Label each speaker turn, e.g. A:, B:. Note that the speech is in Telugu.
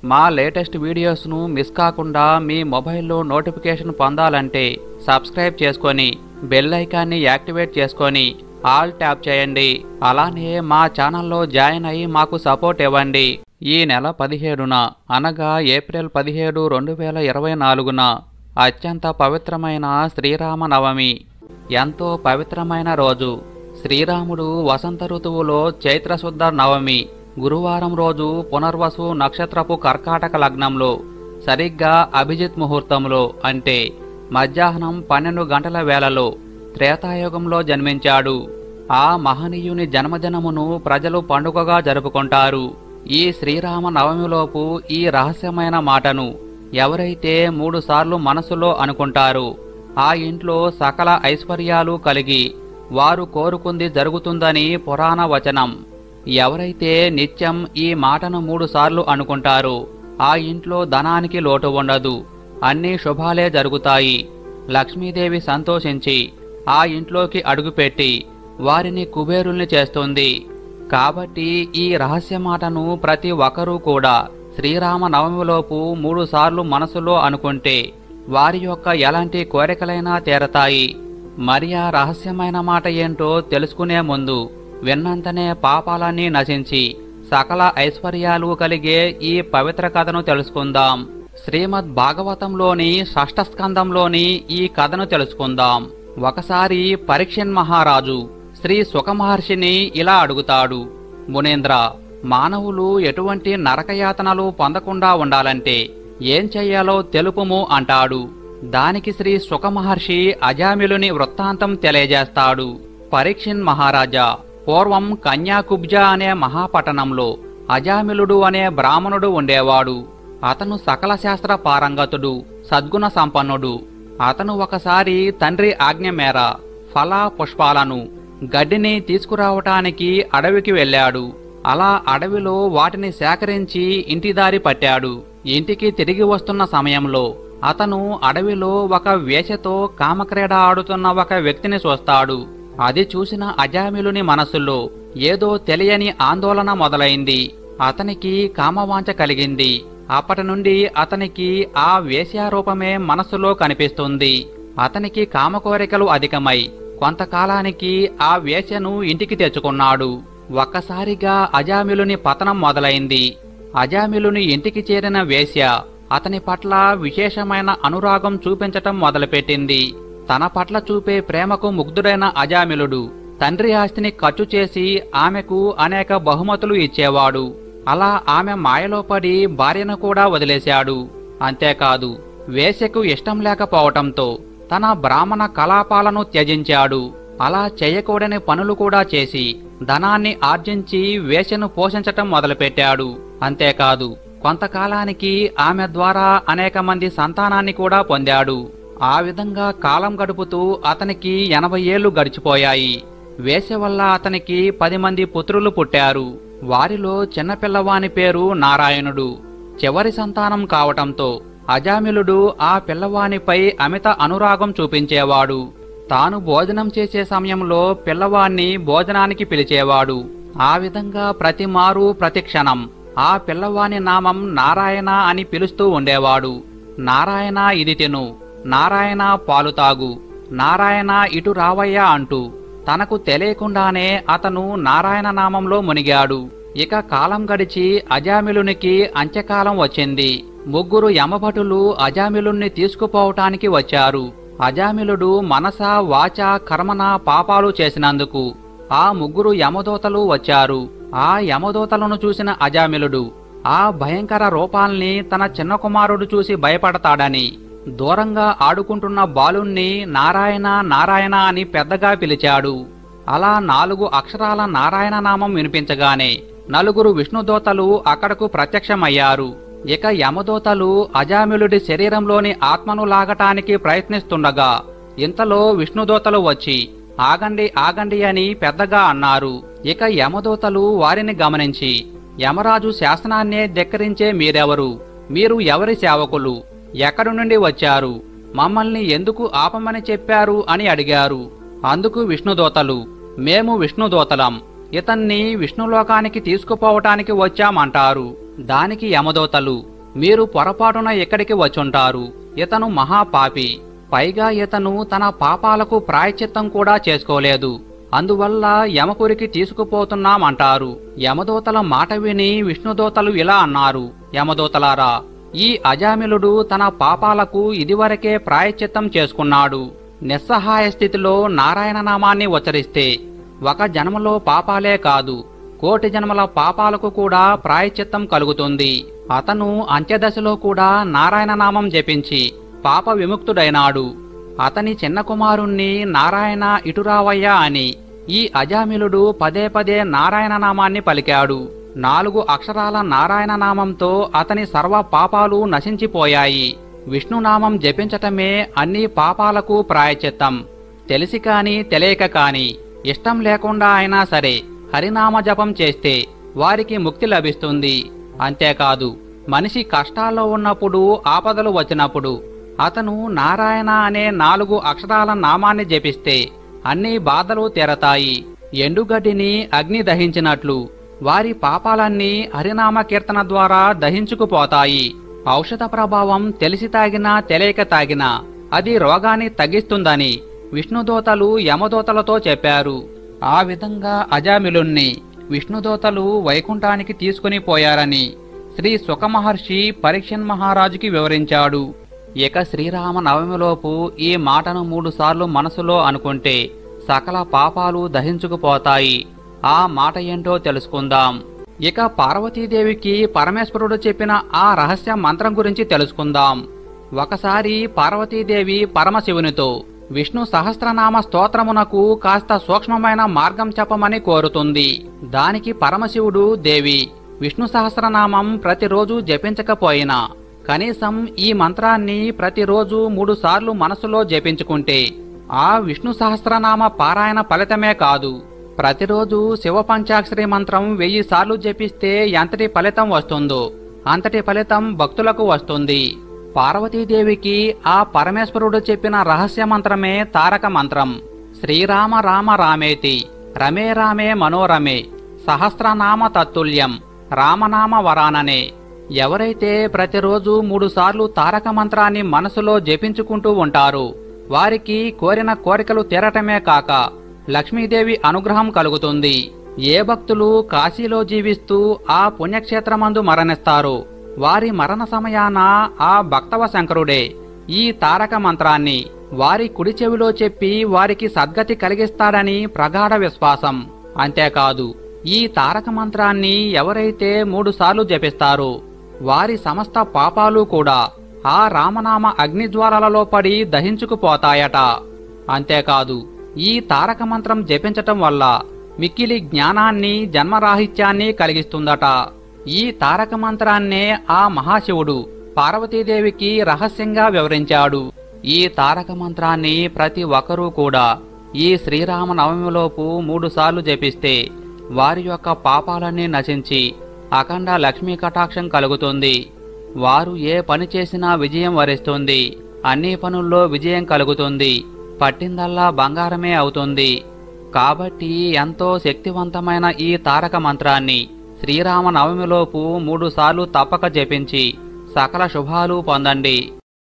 A: మా లేటెస్ట్ వీడియోస్ను మిస్ కాకుండా మీ మొబైల్లో నోటిఫికేషన్ పొందాలంటే సబ్స్క్రైబ్ చేసుకొని బెల్ ఐకాన్ని యాక్టివేట్ చేసుకొని ఆల్ ట్యాప్ చేయండి అలానే మా ఛానల్లో జాయిన్ అయ్యి మాకు సపోర్ట్ ఇవ్వండి ఈ నెల పదిహేడున అనగా ఏప్రిల్ పదిహేడు రెండు వేల ఇరవై నాలుగున అత్యంత పవిత్రమైన శ్రీరామ నవమి ఎంతో పవిత్రమైన రోజు శ్రీరాముడు వసంత ఋతువులో చైత్రశుద్ధ నవమి గురువారం రోజు పునర్వసు నక్షత్రపు కర్కాటక లగ్నంలో సరిగ్గా అభిజిత్ ముహూర్తంలో అంటే మధ్యాహ్నం పన్నెండు గంటల వేళలో త్రేతాయుగంలో జన్మించాడు ఆ మహనీయుని జన్మదినమును ప్రజలు పండుగగా జరుపుకుంటారు ఈ శ్రీరామ నవమిలోపు ఈ రహస్యమైన మాటను ఎవరైతే మూడుసార్లు మనసులో అనుకుంటారో ఆ ఇంట్లో సకల ఐశ్వర్యాలు కలిగి వారు కోరుకుంది జరుగుతుందని పురాణ వచనం ఎవరైతే నిత్యం ఈ మాటను మూడుసార్లు అనుకుంటారో ఆ ఇంట్లో ధనానికి లోటు ఉండదు అన్ని శుభాలే జరుగుతాయి లక్ష్మీదేవి సంతోషించి ఆ ఇంట్లోకి అడుగుపెట్టి వారిని కుబేరుల్ని చేస్తుంది కాబట్టి ఈ రహస్య మాటను ప్రతి ఒక్కరూ కూడా శ్రీరామ నవమిలోపు మూడు సార్లు మనసులో అనుకుంటే వారి యొక్క ఎలాంటి కోరికలైనా తీరతాయి మరి ఆ రహస్యమైన మాట ఏంటో తెలుసుకునే ముందు విన్నంతనే పాపాలన్నీ నశించి సకల ఐశ్వర్యాలు కలిగే ఈ పవిత్ర కథను తెలుసుకుందాం శ్రీమద్ భాగవతంలోని షష్ఠ స్కందంలోని ఈ కథను తెలుసుకుందాం ఒకసారి పరీక్షన్ మహారాజు శ్రీ సుఖమహర్షిని ఇలా అడుగుతాడు మునేంద్ర మానవులు ఎటువంటి నరకయాతనలు పొందకుండా ఉండాలంటే ఏం చెయ్యాలో తెలుపుము అంటాడు దానికి శ్రీ సుఖమహర్షి అజామిలుని వృత్తాంతం తెలియజేస్తాడు పరీక్షిన్ మహారాజా పూర్వం కన్యాకుబ్జ అనే మహాపట్టణంలో అజామిలుడు అనే బ్రాహ్మణుడు ఉండేవాడు అతను సకల శాస్త్ర పారంగతుడు సద్గుణ సంపన్నుడు అతను ఒకసారి తండ్రి ఆజ్ఞ మేర ఫల పుష్పాలను గడ్డిని తీసుకురావటానికి అడవికి వెళ్ళాడు అలా అడవిలో వాటిని సేకరించి ఇంటి దారి పట్టాడు ఇంటికి తిరిగి వస్తున్న సమయంలో అతను అడవిలో ఒక వేషతో కామక్రీడ ఆడుతున్న ఒక వ్యక్తిని చూస్తాడు అది చూసిన అజామిలుని మనసులో ఏదో తెలియని ఆందోళన మొదలైంది అతనికి కామవాంఛ కలిగింది అప్పటి నుండి అతనికి ఆ వేశ్యారూపమే మనసులో కనిపిస్తుంది అతనికి కామకోరికలు అధికమై కొంతకాలానికి ఆ వేశ్యను ఇంటికి తెచ్చుకున్నాడు ఒక్కసారిగా అజామిలుని పతనం మొదలైంది అజామిలుని ఇంటికి చేరిన వేశ్య అతని పట్ల విశేషమైన అనురాగం చూపించటం మొదలుపెట్టింది తన పట్ల చూపే ప్రేమకు ముగ్ధుడైన అజామిలుడు తండ్రి ఆస్తిని ఖర్చు చేసి ఆమెకు అనేక బహుమతులు ఇచ్చేవాడు అలా ఆమె మాయలో పడి భార్యను కూడా వదిలేశాడు అంతేకాదు వేశ్యకు ఇష్టం లేకపోవటంతో తన బ్రాహ్మణ కలాపాలను త్యజించాడు అలా చేయకూడని పనులు కూడా చేసి ధనాన్ని ఆర్జించి వేశ్యను పోషించటం మొదలుపెట్టాడు అంతేకాదు కొంతకాలానికి ఆమె ద్వారా అనేక మంది సంతానాన్ని కూడా పొందాడు ఆ విధంగా కాలం గడుపుతూ అతనికి ఎనభై ఏళ్లు గడిచిపోయాయి వేశ్య వల్ల అతనికి పది మంది పుత్రులు పుట్టారు వారిలో చిన్నపిల్లవాని పేరు నారాయణుడు చివరి సంతానం కావటంతో అజామిలుడు ఆ పిల్లవానిపై అమిత అనురాగం చూపించేవాడు తాను భోజనం చేసే సమయంలో పిల్లవాణ్ణి భోజనానికి పిలిచేవాడు ఆ విధంగా ప్రతి మారు ప్రతి క్షణం ఆ పిల్లవాని నామం నారాయణ అని పిలుస్తూ ఉండేవాడు నారాయణ ఇది తిను నారాయణ పాలు తాగు నారాయణ ఇటు రావయ్యా అంటూ తనకు తెలియకుండానే అతను నారాయణ నామంలో మునిగాడు ఇక కాలం గడిచి అజామిలునికి అంత్యకాలం వచ్చింది ముగ్గురు యమభటులు అజామిలుణ్ణి తీసుకుపోవటానికి వచ్చారు అజామిలుడు మనస వాచ కర్మన పాపాలు చేసినందుకు ఆ ముగ్గురు యమదూతలు వచ్చారు ఆ యమదూతలను చూసిన అజామిలుడు ఆ భయంకర రూపాల్ని తన చిన్న కుమారుడు చూసి భయపడతాడని దూరంగా ఆడుకుంటున్న బాలుణ్ణి నారాయణ నారాయణ అని పెద్దగా పిలిచాడు అలా నాలుగు అక్షరాల నారాయణ నామం వినిపించగానే నలుగురు విష్ణుదూతలు అక్కడకు ప్రత్యక్షమయ్యారు ఇక యమదూతలు అజామిలుడి శరీరంలోని ఆత్మను లాగటానికి ప్రయత్నిస్తుండగా ఇంతలో విష్ణుదూతలు వచ్చి ఆగండి ఆగండి అని పెద్దగా అన్నారు ఇక యమదూతలు వారిని గమనించి యమరాజు శాసనాన్నే ధిక్కరించే మీరెవరు మీరు ఎవరి సేవకులు ఎక్కడి నుండి వచ్చారు మమ్మల్ని ఎందుకు ఆపమని చెప్పారు అని అడిగారు అందుకు విష్ణుదూతలు మేము విష్ణుదూతలం ఇతన్ని విష్ణులోకానికి తీసుకుపోవటానికి వచ్చామంటారు దానికి యమదూతలు మీరు పొరపాటున ఇక్కడికి వచ్చుంటారు ఇతను మహాపాపి పైగా ఇతను తన పాపాలకు ప్రాయశ్చిత్తం కూడా చేసుకోలేదు అందువల్ల యమపురికి తీసుకుపోతున్నామంటారు యమదూతల మాట విని విష్ణుదూతలు ఇలా అన్నారు యమదూతలారా ఈ అజామిలుడు తన పాపాలకు ఇదివరకే ప్రాయశ్చిత్తం చేసుకున్నాడు నిస్సహాయ స్థితిలో నారాయణ నామాన్ని ఉచ్చరిస్తే ఒక జన్మలో పాపాలే కాదు కోటి జన్మల పాపాలకు కూడా ప్రాయశ్చిత్తం కలుగుతుంది అతను అంత్యదశలో కూడా నారాయణ నామం జపించి పాప విముక్తుడైనాడు అతని చిన్న కుమారుణ్ణి నారాయణ ఇటురావయ్యా అని ఈ అజామిలుడు పదే పదే నారాయణ నామాన్ని పలికాడు నాలుగు అక్షరాల నారాయణ నామంతో అతని సర్వ పాపాలు నశించిపోయాయి విష్ణునామం జపించటమే అన్ని పాపాలకు ప్రాయచిత్తం తెలిసి కాని తెలియక కాని ఇష్టం లేకుండా అయినా సరే హరినామ జపం చేస్తే వారికి ముక్తి లభిస్తుంది అంతేకాదు మనిషి కష్టాల్లో ఉన్నప్పుడు ఆపదలు వచ్చినప్పుడు అతను నారాయణ అనే నాలుగు అక్షరాల నామాన్ని జపిస్తే అన్ని బాధలు తీరతాయి ఎండుగడ్డిని అగ్ని దహించినట్లు వారి పాపాలన్నీ హరినామ కీర్తన ద్వారా దహించుకుపోతాయి ఔషధ ప్రభావం తెలిసి తాగినా తెలియక తాగినా అది రోగాన్ని తగ్గిస్తుందని విష్ణుదూతలు యమదూతలతో చెప్పారు ఆ విధంగా అజామిలుణ్ణి విష్ణుదూతలు వైకుంఠానికి తీసుకుని పోయారని శ్రీ సుఖమహర్షి పరీక్షన్ మహారాజుకి వివరించాడు ఇక శ్రీరామ నవమిలోపు ఈ మాటను మూడుసార్లు మనసులో అనుకుంటే సకల పాపాలు దహించుకుపోతాయి ఆ మాట ఏంటో తెలుసుకుందాం ఇక పార్వతీదేవికి పరమేశ్వరుడు చెప్పిన ఆ రహస్య మంత్రం గురించి తెలుసుకుందాం ఒకసారి పార్వతీదేవి పరమశివునితో విష్ణు సహస్రనామ స్తోత్రమునకు కాస్త సూక్ష్మమైన మార్గం చెప్పమని కోరుతుంది దానికి పరమశివుడు దేవి విష్ణు సహస్రనామం ప్రతిరోజు జపించకపోయినా కనీసం ఈ మంత్రాన్ని ప్రతిరోజు మూడు సార్లు మనసులో జపించుకుంటే ఆ విష్ణు సహస్రనామ పారాయణ ఫలితమే కాదు ప్రతిరోజు శివ పంచాక్షరి మంత్రం వెయ్యి సార్లు జపిస్తే ఎంతటి ఫలితం వస్తుందో అంతటి ఫలితం భక్తులకు వస్తుంది పార్వతీదేవికి ఆ పరమేశ్వరుడు చెప్పిన రహస్య మంత్రమే తారక మంత్రం శ్రీరామ రామ రామేతి రమే రామే మనోరమే సహస్రనామ తత్తుల్యం రామనామ వరాననే ఎవరైతే ప్రతిరోజు మూడుసార్లు తారక మంత్రాన్ని మనసులో జపించుకుంటూ ఉంటారో వారికి కోరిన కోరికలు తీరటమే కాక లక్ష్మీదేవి అనుగ్రహం కలుగుతుంది ఏ భక్తులు కాశీలో జీవిస్తూ ఆ పుణ్యక్షేత్రమందు మరణిస్తారో వారి మరణ సమయాన ఆ భక్తవ శంకరుడే ఈ తారక మంత్రాన్ని వారి కుడి చెవిలో చెప్పి వారికి సద్గతి కలిగిస్తాడని ప్రగాఢ విశ్వాసం అంతేకాదు ఈ తారక మంత్రాన్ని ఎవరైతే మూడుసార్లు జపిస్తారో వారి సమస్త పాపాలు కూడా ఆ రామనామ అగ్నిజ్వాలలలో పడి దహించుకుపోతాయట అంతేకాదు ఈ తారక మంత్రం జపించటం వల్ల మిక్కిలి జ్ఞానాన్ని జన్మరాహిత్యాన్ని కలిగిస్తుందట ఈ తారక మంత్రాన్నే ఆ మహాశివుడు పార్వతీదేవికి రహస్యంగా వివరించాడు ఈ తారక మంత్రాన్ని ప్రతి ఒక్కరూ కూడా ఈ శ్రీరామ నవమిలోపు మూడుసార్లు జపిస్తే వారి యొక్క పాపాలన్నీ నశించి అఖండ లక్ష్మీ కటాక్షం కలుగుతుంది వారు ఏ పని చేసినా విజయం వరిస్తుంది అన్ని పనుల్లో విజయం కలుగుతుంది పట్టిందల్లా బంగారమే అవుతుంది కాబట్టి ఎంతో శక్తివంతమైన ఈ తారక మంత్రాన్ని శ్రీరామ నవమిలోపు మూడుసార్లు తప్పక జపించి సకల శుభాలు పొందండి